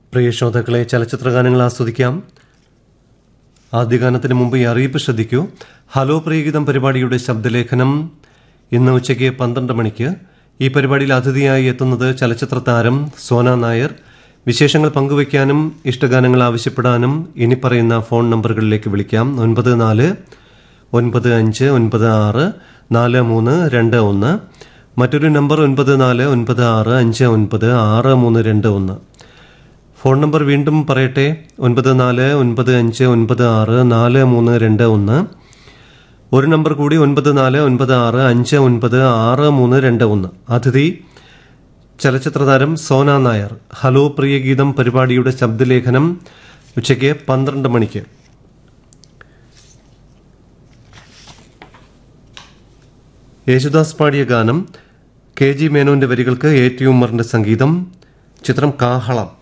പ്രിയ ശ്രോതാക്കളെ ചലച്ചിത്ര ഗാനങ്ങൾ ആസ്വദിക്കാം ആദ്യ ഗാനത്തിന് മുമ്പ് ഈ അറിയിപ്പ് ശ്രദ്ധിക്കൂ ഹലോ പ്രിയഗീതം പരിപാടിയുടെ ശബ്ദലേഖനം ഇന്ന് ഉച്ചയ്ക്ക് പന്ത്രണ്ട് മണിക്ക് ഈ പരിപാടിയിൽ അതിഥിയായി എത്തുന്നത് ചലച്ചിത്ര താരം സോന നായർ വിശേഷങ്ങൾ പങ്കുവയ്ക്കാനും ഇഷ്ടഗാനങ്ങൾ ആവശ്യപ്പെടാനും ഇനി പറയുന്ന ഫോൺ നമ്പറുകളിലേക്ക് വിളിക്കാം ഒൻപത് നാല് ഒൻപത് അഞ്ച് ഒൻപത് ആറ് നാല് മൂന്ന് രണ്ട് ഒന്ന് മറ്റൊരു നമ്പർ ഒൻപത് നാല് ഒൻപത് ആറ് അഞ്ച് ഒൻപത് ആറ് മൂന്ന് രണ്ട് ഒന്ന് ഫോൺ നമ്പർ വീണ്ടും പറയട്ടെ ഒൻപത് നാല് ഒൻപത് അഞ്ച് ഒൻപത് ആറ് നാല് മൂന്ന് രണ്ട് ഒന്ന് ഒരു നമ്പർ കൂടി ഒൻപത് നാല് ഒൻപത് ആറ് അഞ്ച് ഒൻപത് ആറ് മൂന്ന് രണ്ട് ഒന്ന് അതിഥി ചലച്ചിത്ര താരം സോന നായർ ഹലോ പ്രിയഗീതം പരിപാടിയുടെ ശബ്ദലേഖനം ഉച്ചയ്ക്ക് പന്ത്രണ്ട് മണിക്ക് യേശുദാസ് പാടിയ ഗാനം കെ ജി മേനോന്റെ വരികൾക്ക് എ ടി ഉമ്മറിന്റെ സംഗീതം ചിത്രം കാഹളം